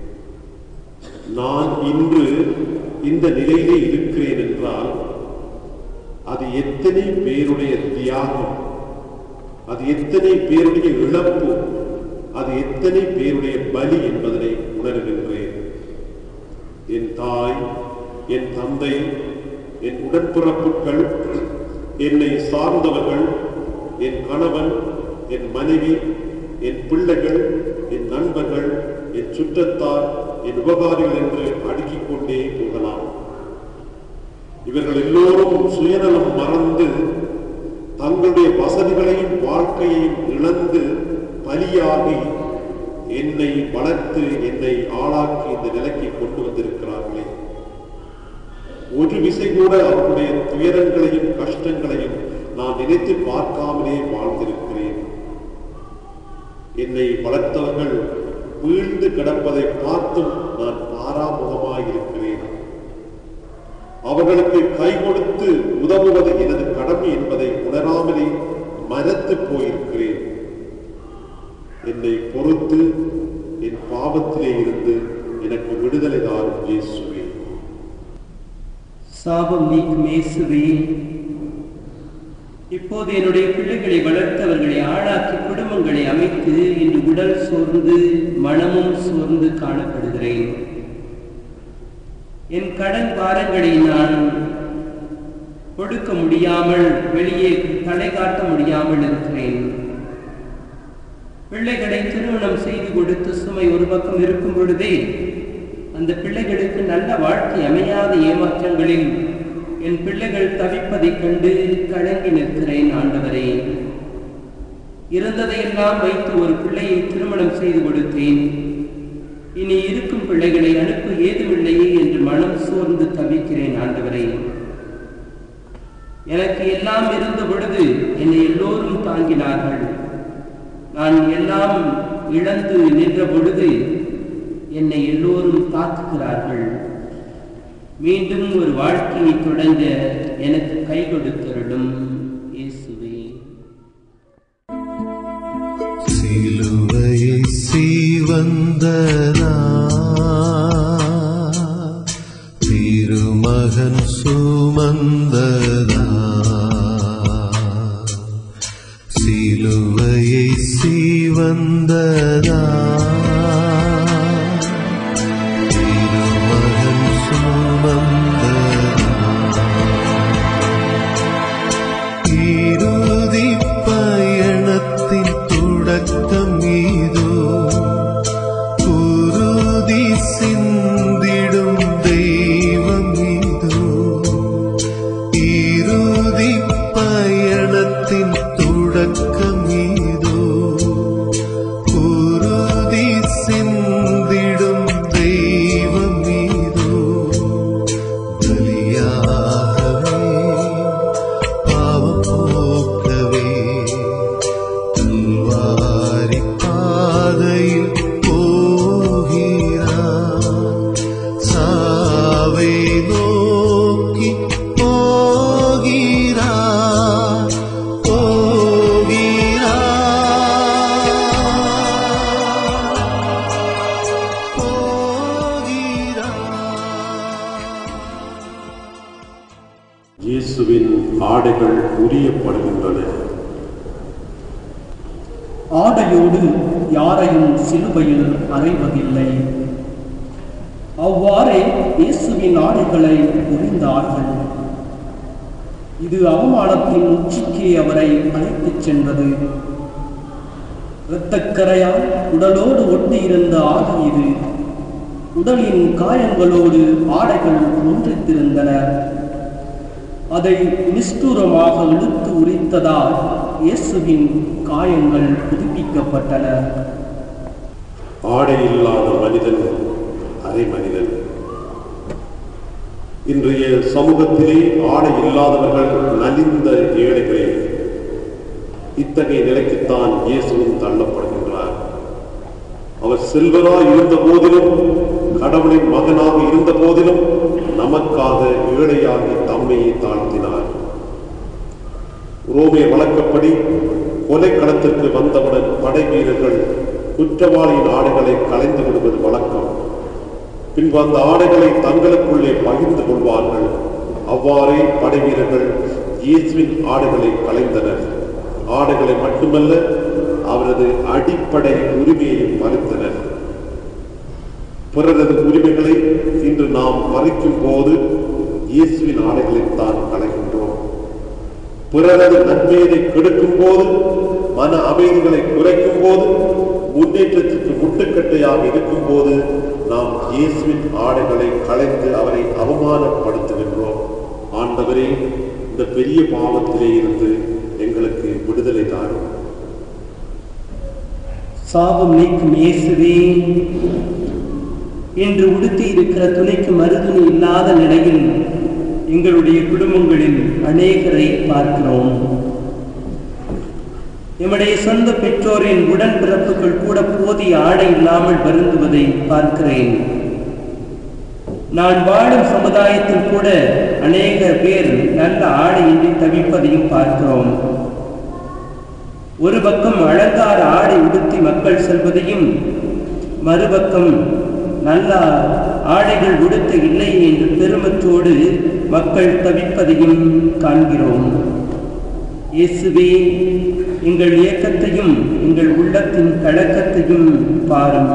நான் இன்று இந்த நிலையிலே இருக்கிறேன் என்றால் அது எத்தனை பேருடைய தியாகம் அது எத்தனை பேருடைய இழப்பு அது எத்தனை பேருடைய பலி என்பதனை உணர்கின்றேன் என் தாய் என் தந்தை என் உடன்பிறப்புகள் என்னை சார்ந்தவர்கள் என் கணவன் என் மனைவி என் பிள்ளைகள் என் நண்பர்கள் என் சுற்றத்தார் என் உபகாரிகள் என்று அடுக்கிக் கொண்டே போகலாம் இவர்கள் எல்லோரும் சுயநலம் மறந்து தங்களுடைய வசதிகளையும் வாழ்க்கையையும் இழந்து பலியாகி என்னை வளர்த்து என்னை ஆளாக்கி இந்த நிலைக்கு கொண்டு வந்திருக்கிறார்களே ஒரு விசை கூட அவருடைய துயரங்களையும் கஷ்டங்களையும் நான் நினைத்து பார்க்காமலே வாழ்ந்திருக்கிறேன் என்னை வளர்த்தவர்கள் வீழ்ந்து கிடப்பதை பார்த்தும் நான் பாராமுகமாயிருக்கிறேன் அவர்களுக்கு கை கொடுத்து உதவுவது எனது கடமை என்பதை உணராமலே மறத்து போயிருக்கிறேன் என்னை பொறுத்து என் பாவத்திலே இருந்து எனக்கு விடுதலை தாரும் இயேசுவே சாபம் நீக்கும் இயேசுவே இப்போது என்னுடைய பிள்ளைகளை வளர்த்தவர்களை ஆளாக்கி குடும்பங்களை அமைத்து இன்று உடல் சோர்ந்து மனமும் சோர்ந்து காணப்படுகிறேன் என் கடன் பாரங்களை நான் கொடுக்க முடியாமல் வெளியே தலை காட்ட முடியாமல் இருக்கிறேன் பிள்ளைகளை திருமணம் செய்து கொடுத்து சுமை ஒரு பக்கம் இருக்கும் பொழுதே அந்த பிள்ளைகளுக்கு நல்ல வாழ்க்கை அமையாத ஏமாற்றங்களில் என் பிள்ளைகள் தவிப்பதைக் கண்டு கலங்கி நிற்கிறேன் ஆண்டவரே இருந்ததையெல்லாம் வைத்து ஒரு பிள்ளையை திருமணம் செய்து கொடுத்தேன் இனி இருக்கும் பிள்ளைகளை அனுப்ப ஏதுமில்லையே என்று மனம் சோர்ந்து தவிக்கிறேன் ஆண்டவரே எனக்கு எல்லாம் இருந்த பொழுது என்னை எல்லோரும் தாங்கினார்கள் நான் எல்லாம் இழந்து நின்ற பொழுது என்னை எல்லோரும் தாக்குகிறார்கள் மீண்டும் ஒரு வாழ்க்கையை தொடங்க எனக்கு கை கொடுத்தருடும் இயேசுவே சிலுவையை சீவந்தனா திருமகன் சுமந்ததா சிலுவையை சீவந்ததா திருமகன் சுமந்ததா இறுதி பயணத்தின் தொடக்கம் இதோ குருதி சிந்திடும் தெய்வம் இதோ இறுதி பயணத்தின் தொடக்கம் இதோ குருதி சிந்திடும் தெய்வம் இதோ பலியாகவே பாவம் போக்கவே கல்வாரி பாதையில் போகிறார் சாவை நோக்கி போகிறார் போகிறார் போகிறார் இயேசுவின் ஆடைகள் உரியப்படுகின்றன ஆடையோடு யாரையும் சிலுவையில் அறைவதில்லை அவ்வாறே இயேசுவின் ஆடைகளை உரிந்தார்கள் இது அவமானத்தின் உச்சிக்கு அவரை அழைத்துச் சென்றது இரத்தக்கரையால் உடலோடு ஒட்டியிருந்த ஆடை இது உடலின் காயங்களோடு ஆடைகள் ஒன்றித்திருந்தன அதை நிஷ்டூரமாக இழுத்து உரித்ததால் இயேசுவின் காயங்கள் புதுப்பிக்கப்பட்டன ஆடை இல்லாத மனிதன் அரை மனிதன் இன்றைய சமூகத்திலே ஆடை இல்லாதவர்கள் நலிந்த ஏழைகளே இத்தகைய நிலைக்குத்தான் இயேசுவும் தள்ளப்படுகின்றார் அவர் செல்வராய் இருந்த போதிலும் கடவுளின் மகனாக இருந்த போதிலும் நமக்காக ஏழையாகி தம்மையை தாழ்த்தினார் ரோமே வழக்கப்படி கொலை களத்திற்கு வந்தவுடன் படை வீரர்கள் குற்றவாளியின் ஆடைகளை களைந்து விடுவது வழக்கம் பின்பு அந்த ஆடைகளை தங்களுக்குள்ளே பகிர்ந்து கொள்வார்கள் அவ்வாறே படை வீரர்கள் இயேசுவின் ஆடைகளை களைந்தனர் ஆடைகளை மட்டுமல்ல அவரது அடிப்படை உரிமையையும் மறுத்தனர் பிறரது உரிமைகளை இன்று நாம் மறைக்கும் போது இயேசுவின் ஆடைகளைத்தான் களைகின்றோம் பிறரது நன்மையை கெடுக்கும் போது மன அமைதிகளை குறைக்கும் போது முன்னேற்றத்திற்கு முட்டுக்கட்டையாக இருக்கும் போது நாம் இயேசுவின் ஆடைகளை களைந்து அவரை அவமானப்படுத்துகின்றோம் ஆண்டவரே இந்த பெரிய பாவத்திலே இருந்து எங்களுக்கு விடுதலை தாரும் சாபம் நீக்கும் இயேசுவே இன்று உடுத்தி இருக்கிற துணைக்கு மருதுணி இல்லாத நிலையில் எங்களுடைய குடும்பங்களில் அநேகரை பார்க்கிறோம் எம்முடைய சொந்த பெற்றோரின் உடன்பிறப்புகள் கூட போதிய ஆடை இல்லாமல் வருந்துவதை பார்க்கிறேன் நான் வாழும் சமுதாயத்தில் கூட அநேக பேர் நல்ல ஆடையின்றி தவிப்பதையும் பார்க்கிறோம் ஒரு பக்கம் அலங்கார ஆடை உடுத்தி மக்கள் செல்வதையும் மறுபக்கம் நல்ல ஆடைகள் உடுத்த இல்லை என்று பெருமற்றோடு மக்கள் தவிப்பதையும் காண்கிறோம் இயேசுவே எங்கள் இயக்கத்தையும் எங்கள் உள்ளத்தின் கலக்கத்தையும் பாரும்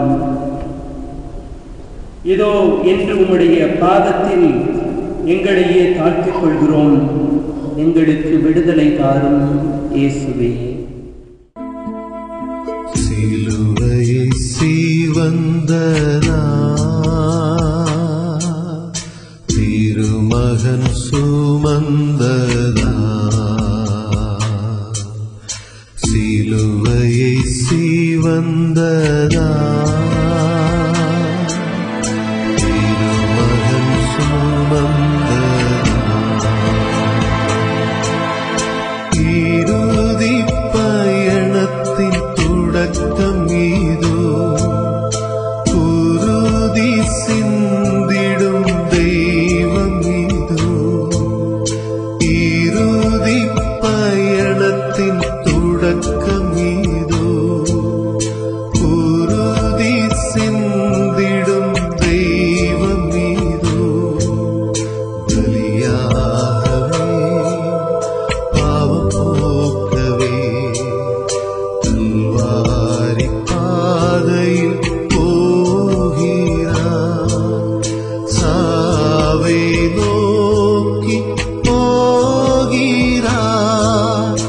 இதோ என்று உம்முடைய பாதத்தில் எங்களையே தாழ்த்திக் கொள்கிறோம் எங்களுக்கு விடுதலை தாரும் இயேசுவே சிலுவையை சீவந்ததா திருமகன் சுமந்ததா சிலுவையை சீவந்ததா திருமகன் சுமந்ததா இறுதி பயணத்தின் தொடக்கம் இதோ குருதி சிந்திடும் தெய்வம் இதோ இறுதி பயணத்தின் தொடக்கம் இதோ குருதி சிந்திடும் தெய்வம் இதோ பலியாகவே பாவம் போக்கவே கல்வாரி பாதையில் போகிறார் சாவை நோக்கி போகிறார்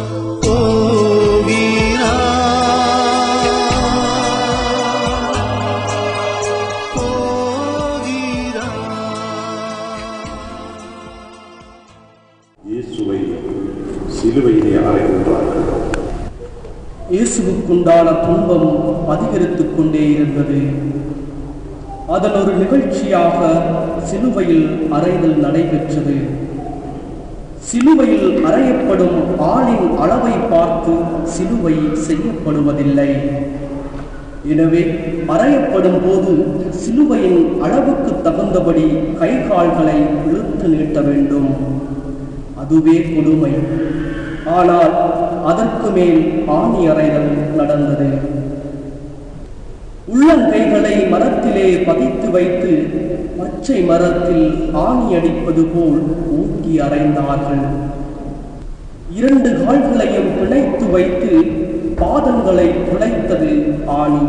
போகிறார் இயேசுவை சிலுவையிலே அறைகின்றார்கள் இயேசுவுக்குண்டான துன்பம் அதிகரித்துக் கொண்டே இருந்தது அதன் ஒரு நிகழ்ச்சியாக சிலுவையில் அறைதல் நடைபெற்றது சிலுவையில் அறையப்படும் ஆளின் அளவை பார்த்து சிலுவை செய்யப்படுவதில்லை எனவே அறையப்படும் போது சிலுவையின் அளவுக்கு தகுந்தபடி கை கால்களை இழுத்து நீட்ட வேண்டும் அதுவே கொடுமை ஆனால் அதற்கு மேல் ஆணி அறைதல் நடந்தது உள்ளங்கைகளை மரத்திலே பதித்து வைத்து பச்சை மரத்தில் ஆணி அடிப்பது போல் ஊக்கி அறைந்தார்கள் இரண்டு கால்களையும் பிணைத்து வைத்து பாதங்களை துளைத்தது ஆணி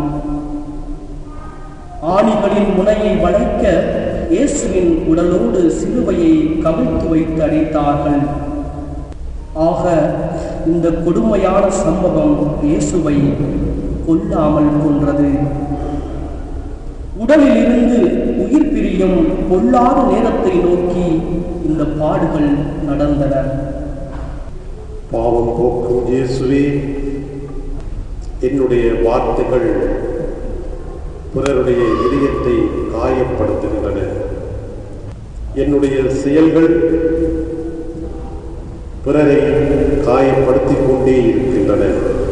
ஆணிகளின் முனையை வளைக்க இயேசுவின் உடலோடு சிலுவையை கவிழ்த்து வைத்து அடித்தார்கள் ஆக இந்த கொடுமையான சம்பவம் இயேசுவை கொல்லாமல் கொன்றது உடலில் இருந்து உயிர் பிரியும் பொல்லாத நேரத்தை நோக்கி இந்த பாடுகள் நடந்தன பாவம் போக்கும் இயேசுவே என்னுடைய வார்த்தைகள் பிறருடைய இதயத்தை காயப்படுத்துகின்றன என்னுடைய செயல்கள் பிறரை காயப்படுத்திக் கொண்டே இருக்கின்றன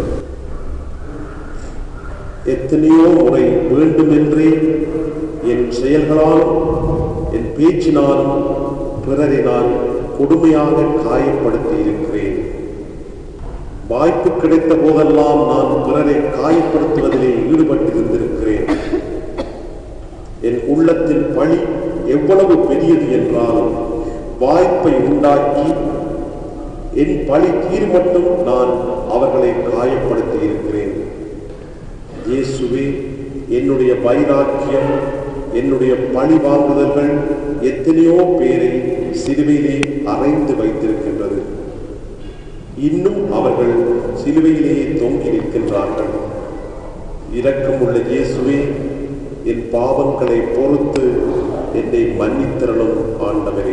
எத்தனையோ முறை வேண்டுமென்றே என் செயல்களாலும் என் பேச்சினாலும் பிறரை நான் கொடுமையாக காயப்படுத்தி இருக்கிறேன் வாய்ப்பு கிடைத்த போதெல்லாம் நான் பிறரை காயப்படுத்துவதிலே ஈடுபட்டிருந்திருக்கிறேன் என் உள்ளத்தின் பழி எவ்வளவு பெரியது என்றால் வாய்ப்பை உண்டாக்கி என் பழி தீர் மட்டும் நான் அவர்களை காயப்படுத்தி இருக்கிறேன் இயேசுவே என்னுடைய வைராக்கியம் என்னுடைய பழி வாங்குதல்கள் எத்தனையோ பேரை சிலுவையிலே அறைந்து வைத்திருக்கின்றது இன்னும் அவர்கள் சிலுவையிலேயே தொங்கி நிற்கின்றார்கள் இரக்கமுள்ள இயேசுவே என் பாவங்களை பொறுத்து என்னை மன்னித்திரளும் ஆண்டவரே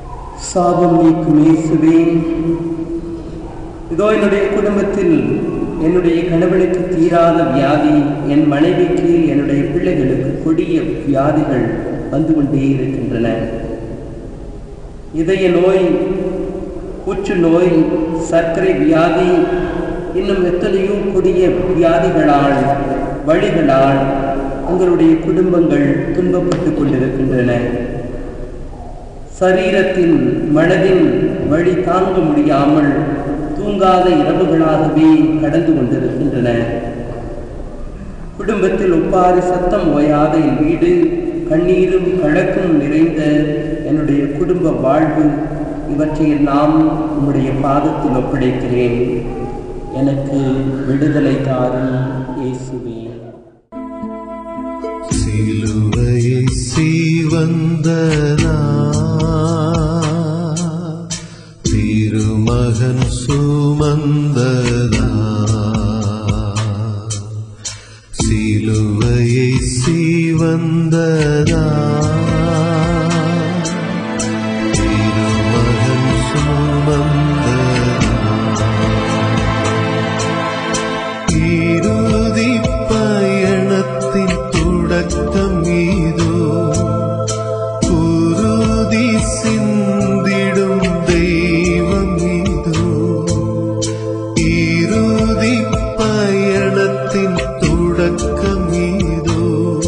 சாபம் நீக்கும் இயேசுவே இதோ என்னுடைய குடும்பத்தில் என்னுடைய கணவனுக்கு தீராத வியாதி என் மனைவிக்கு என்னுடைய பிள்ளைகளுக்கு கொடிய வியாதிகள் வந்து கொண்டே இருக்கின்றன இதய நோய் புற்றுநோய் சர்க்கரை வியாதி இன்னும் எத்தனையோ கொடிய வியாதிகளால் வழிகளால் உங்களுடைய குடும்பங்கள் துன்பப்பட்டுக் கொண்டிருக்கின்றன சரீரத்தின் மனதின் வழி தாங்க முடியாமல் தூங்காத இரவுகளாகவே கடந்து கொண்டிருக்கின்றன குடும்பத்தில் ஒப்பாரி சத்தம் ஓயாத என் வீடு கண்ணீரும் கழக்கும் நிறைந்த என்னுடைய குடும்ப வாழ்வு இவற்றையெல்லாம் உம்முடைய பாதத்தில் ஒப்படைக்கிறேன் எனக்கு விடுதலை தாரும் இயேசுவே சிலுவையை சீவந்தனா திருமகன் சுமந்ததா சிலுவையை சீவந்ததா திருமகன் சுமந்ததா இறுதி பயணத்தின் தொடக்கம் இதோ குருதி சிந்திடும் தெய்வம் இதோ இறுதி பயணத்தின் தொடக்கம் இதோ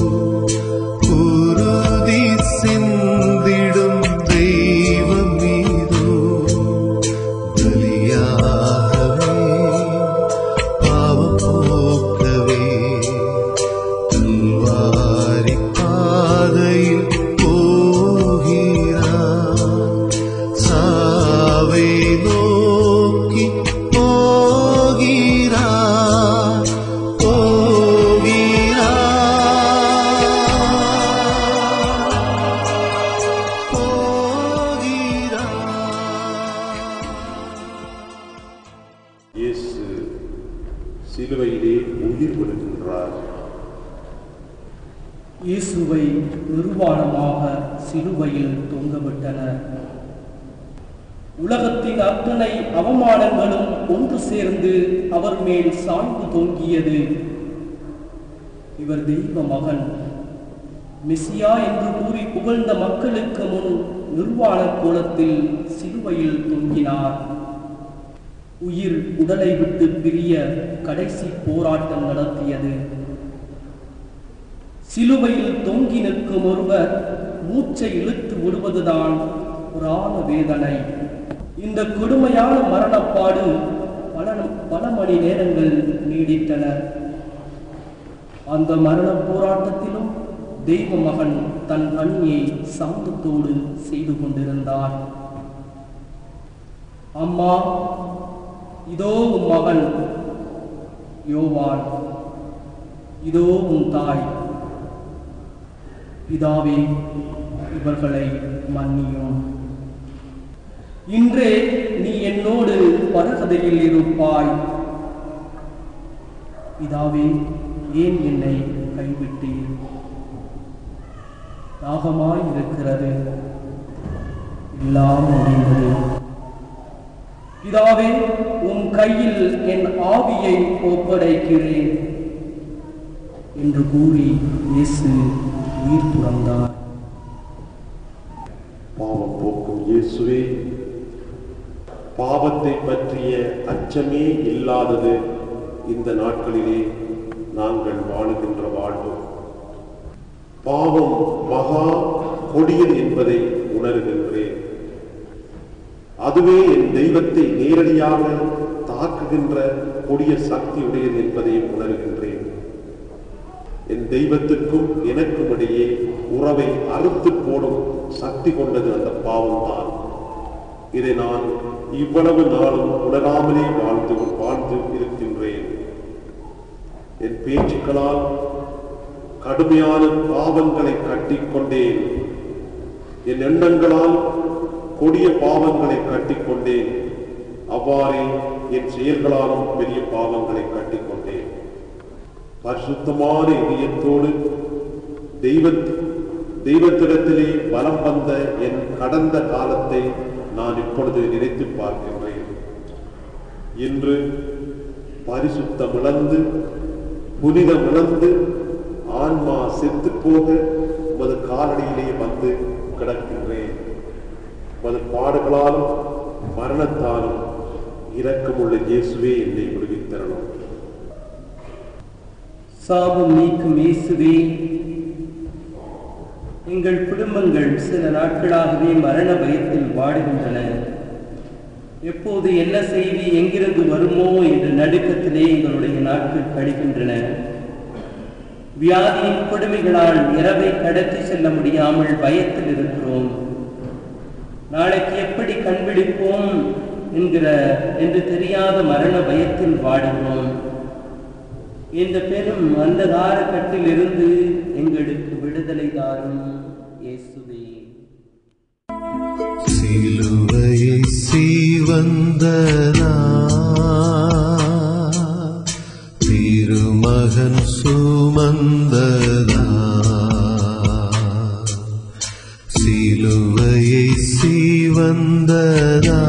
குருதி சிந்திடும் தெய்வம் இதோ பலியாகவே பாவம் போக்கவே கல்வாரி பாதையில் போகிறார் சாவை நோக்கி போகிறார் போகிறார் போகிறார் இயேசு சிலுவையிலே உயிர் விடுகின்றார் இயேசுவை நிர்வாணமாக சிலுவையில் தொங்கவிட்டனர் உலகத்தின் அத்தனை அவமானங்களும் ஒன்று சேர்ந்து அவர் மேல் சாய்ந்து தொங்கியது இவர் தெய்வ மகன் மெசியா என்று கூறி புகழ்ந்த மக்களுக்கு முன் நிர்வாண கோலத்தில் சிலுவையில் தொங்கினார் உயிர் உடலை விட்டு பிரிய கடைசி போராட்டம் நடத்தியது சிலுவையில் தொங்கி நிற்கும் ஒருவர் மூச்சை இழுத்து விடுவதுதான் புராண வேதனை இந்த கொடுமையான மரணப்பாடு பல பல மணி நேரங்கள் நீடித்தன அந்த மரண போராட்டத்திலும் தெய்வ மகன் தன் பணியை சாந்தத்தோடு செய்து கொண்டிருந்தார் அம்மா இதோ உன் மகன் யோவான் இதோ உன் தாய் பிதாவே இவர்களை மன்னியும் இன்றே நீ என்னோடு பரகதையில் இருப்பாய் பிதாவே ஏன் என்னை கைவிட்டீர் தாகமாய் இருக்கிறது எல்லாம் முடிந்தது பிதாவே உன் கையில் என் ஆவியை ஒப்படைக்கிறேன் என்று கூறி இயேசு உயிர் துறந்தார் பாவம் போக்கும் இயேசுவே பாவத்தை பற்றிய அச்சமே இல்லாதது இந்த நாட்களிலே நாங்கள் வாழுகின்ற வாழ்வு பாவம் மகா கொடியது என்பதை உணர்கின்றேன் அதுவே என் தெய்வத்தை நேரடியாக தாக்குகின்ற கொடிய சக்தி உடையது என்பதையும் உணர்கின்றேன் என் தெய்வத்துக்கும் எனக்கும் இடையே உறவை அறுத்து போடும் சக்தி கொண்டது அந்த பாவம்தான் இதை நான் இவ்வளவு நாளும் உணராமலே வாழ்ந்து வாழ்ந்து இருக்கின்றேன் என் பேச்சுக்களால் கடுமையான பாவங்களை கட்டிக்கொண்டேன் என் எண்ணங்களால் கொடிய பாவங்களை கட்டிக்கொண்டேன் அவ்வாறே என் செயல்களாலும் பெரிய பாவங்களை கட்டிக்கொண்டேன் பரிசுத்தமான இதயத்தோடு தெய்வ தெய்வத்திடத்திலே வலம் வந்த என் கடந்த காலத்தை நான் இப்பொழுது நினைத்து பார்க்கின்றேன் இன்று பரிசுத்தம் இழந்து புனிதம் இழந்து ஆன்மா செத்து போக உமது காலடியிலே வந்து கிடக்கின்றேன் உமது பாடுகளாலும் மரணத்தாலும் இரக்கமுள்ள இயேசுவே என்னை விடுவித்தரணும் சாபம் நீக்கும் இயேசுவே எங்கள் குடும்பங்கள் சில நாட்களாகவே மரண பயத்தில் வாடுகின்றன எப்போது என்ன செய்தி எங்கிருந்து வருமோ என்ற நடுக்கத்திலே எங்களுடைய நாட்கள் கழிக்கின்றன வியாதியின் கொடுமைகளால் இரவை கடத்தி செல்ல முடியாமல் பயத்தில் இருக்கிறோம் நாளைக்கு எப்படி கண்பிடிப்போம் என்கிற என்று தெரியாத மரண பயத்தில் வாடுகிறோம் இந்த பெரும் அந்தகார கட்டிலிருந்து எங்களுக்கு விடுதலை தாரும் இயேசுவே சிலுவையை சீவந்தனா திருமகன் சுமந்ததா சிலுவையை சீவந்ததா